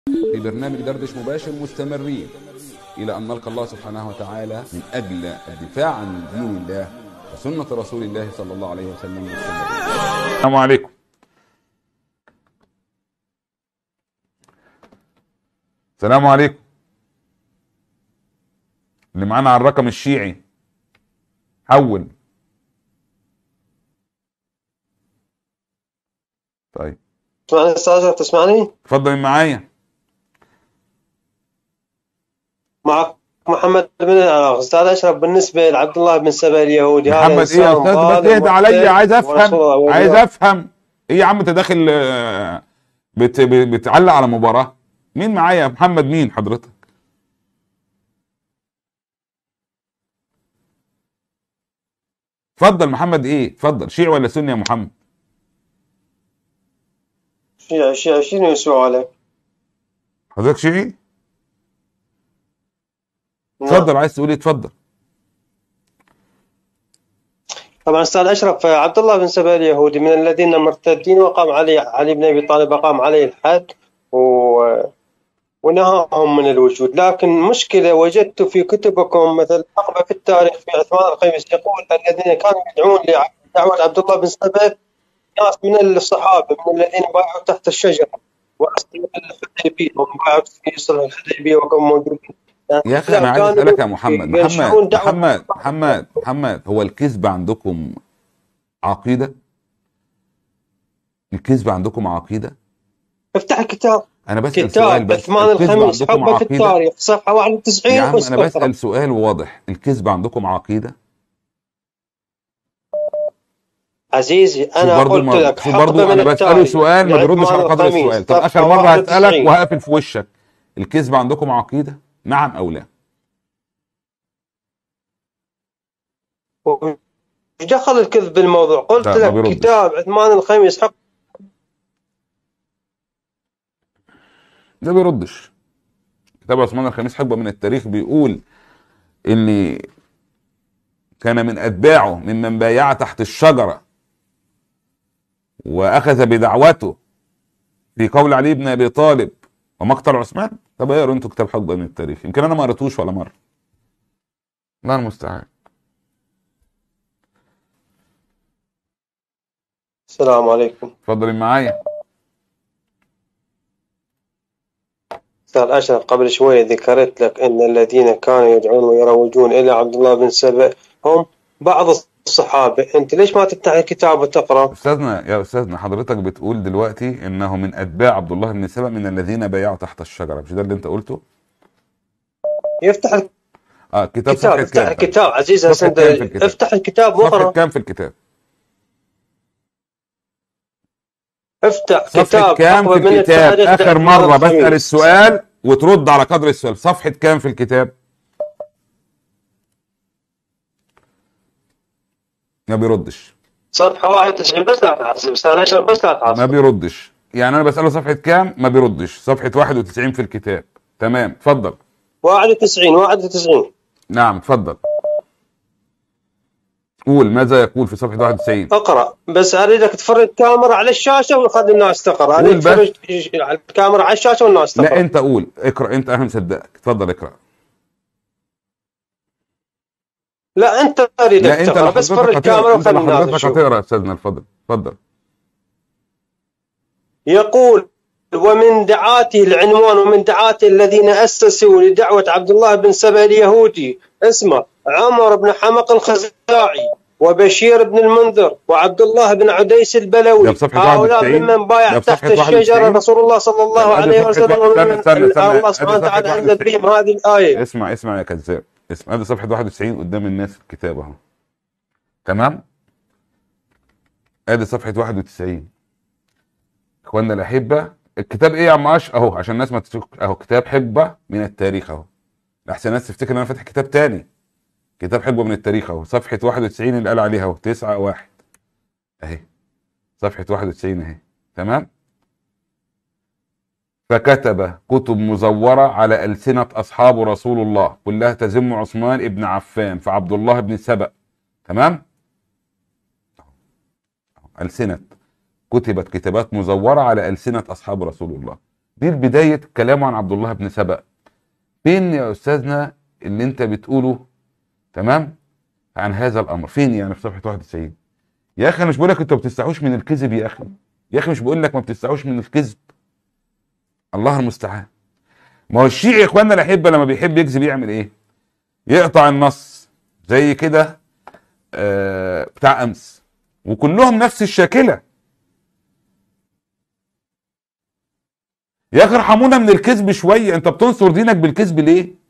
في برنامج دردش مباشر مستمرين إلى أن نلقى الله سبحانه وتعالى من أجل الدفاع عن دين الله وسنة رسول الله صلى الله عليه وسلم مستمرين السلام عليكم السلام عليكم اللي معانا على الرقم الشيعي حول طيب تسمعني استاذ تسمعني؟ اتفضل من معايا معك محمد بن استاذ اشرف بالنسبه لعبد الله بن سبا اليهودي هذا محمد ايه يا إنسان استاذ بس ظالم اهدى عليا عايز ورسول افهم الله عايز والله. افهم ايه يا عم انت داخل آه، بت ب- بتعلق على مباراه مين معايا محمد مين حضرتك اتفضل محمد ايه اتفضل شيعي ولا سني يا محمد شيعي شيعي شنو سؤالك؟ حضرتك شيعي نعم. اتفضل عايز تقول ايه اتفضل طبعا استاذ اشرف عبد الله بن سبا اليهودي من الذين مرتدين وقام علي علي بن ابي طالب اقام عليه الحد و ونهاهم من الوجود لكن مشكلة وجدت في كتبكم مثل حقبة في التاريخ في عثمان الخيمس يقول الذين كانوا يدعون لدعوة عبد الله بن سبا ناس من الصحابة من الذين بايعوا تحت الشجرة وأصل الحديبية وهم بايعوا في صلح الحديبية وكانوا موجودين يا اخي انا عايز كانوا اسالك يا محمد ينشرون محمد دعوة محمد محمد محمد هو الكذب عندكم عقيده الكذب عندكم عقيده افتح الكتاب انا بسال سؤال كتاب بس عثمان الكذب الخميس عندكم حقبة في عقيده التاريخ صفحة 91 يا عم انا واستقرأ. بسال سؤال واضح الكذب عندكم عقيده عزيزي شوف انا برضو قلت المرة. لك شوف حقبة برضو من انا بساله التاريخ سؤال ما بيردش لعثمان على قدر الخميس، السؤال طب صفحة اخر مره هسالك 91. وهقفل في وشك الكذب عندكم عقيده نعم او لا ايش دخل الكذب بالموضوع؟ قلت لا، ما لك بيردش. كتاب عثمان الخميس حق ده بيردش كتاب عثمان الخميس حقبه من التاريخ بيقول ان كان من اتباعه ممن بايع تحت الشجره واخذ بدعوته في قول علي بن ابي طالب ومقتل عثمان طب اقروا انتوا كتاب حقبه من التاريخ يمكن انا ما قريتوش ولا مره الله المستعان السلام عليكم اتفضل معايا استاذ اشرف قبل شوي ذكرت لك ان الذين كانوا يدعون ويروجون الى عبد الله بن سبأ هم بعض الصحابه، انت ليش ما تفتح الكتاب وتقرا؟ استاذنا يا استاذنا حضرتك بتقول دلوقتي انه من اتباع عبد الله بن سبأ من الذين بايعوا تحت الشجره مش ده اللي انت قلته؟ يفتح اه كتاب الكتاب صفحه افتح كام؟ الكتاب عزيزي صفحة هسه انت كام في الكتاب؟ افتح الكتاب صفحه واقرا كام في الكتاب؟ افتح صفحة كتاب كام حقبة في من الكتاب؟ التاريخ آخر لعثمان مرة بسأل الخميس. السؤال وترد على قدر السؤال، صفحة كام في الكتاب؟ ما بيردش، صفحه 91 بس لا تعصب استاذ اشرف بس لا ما تعصب بيردش، يعني أنا بسأله صفحة كام؟ ما بيردش، صفحة 91 في الكتاب، تمام، اتفضل، 91 91 نعم اتفضل. قول ماذا يقول في صفحة 91 اقرا بس اريدك تفرج الكاميرا على الشاشه وخلي الناس تقرا قول اريد بس. تفرج على الكاميرا على الشاشه والناس لا تقرا أنت قول، اقرأ أنت أنا مصدقك، اتفضل اقرأ. لا انت اريدك لا أنت تقرا لو بس حضرتك فرج الكاميرا هتقرأ أنت وخلي لو الناس حضرتك تشوف هتقرأ يا أستاذنا اتفضل، اتفضل. يقول ومن دعاته العنوان ومن دعاته الذين اسسوا لدعوه عبد الله بن سبا اليهودي اسمه عمر بن حمق الخزاعي وبشير بن المنذر وعبد الله بن عديس ده البلوي في صفحة هؤلاء 91 ممن بايع ده في تحت صفحة 91 الشجره رسول الله صلى الله لا، عليه هذه صفحة وسلم واحد- ومن استنى- استنى- استنى. الله سبحانه هذه صفحة وتعالى انزل 91. بهم هذه الايه اسمع اسمع يا كذاب اسمع ادي صفحه 91 قدام الناس في الكتاب اهو تمام ادي صفحه 91 اخواننا الاحبه الكتاب ايه يا عم اش اهو عشان الناس ما تشوف اهو كتاب حقبه من التاريخ اهو احسن الناس تفتكر ان انا فاتح كتاب تاني كتاب حقبه من التاريخ اهو صفحه 91 اللي قال عليها اهو 9 1 اهي صفحه 91 اهي تمام فكتب كتب مزورة على ألسنة أصحاب رسول الله كلها تذم عثمان ابن عفان فعبد الله بن سبأ تمام ألسنة كتبت كتابات مزورة على ألسنة أصحاب رسول الله دي بدايه كلامه عن عبد الله بن سبأ فين يا استاذنا اللي انت بتقوله تمام عن هذا الامر فين يعني في صفحه 91 يا اخي انا مش بقول لك انتوا ما بتستحوش من الكذب يا اخي يا اخي مش بقول لك ما بتستحوش من الكذب الله المستعان ما هو الشيعي يا اخواننا الاحبه لما بيحب يكذب يعمل ايه يقطع النص زي كده آه بتاع امس وكلهم نفس الشاكله يا اخي ارحمونا من الكذب شويه انت بتنصر دينك بالكذب ليه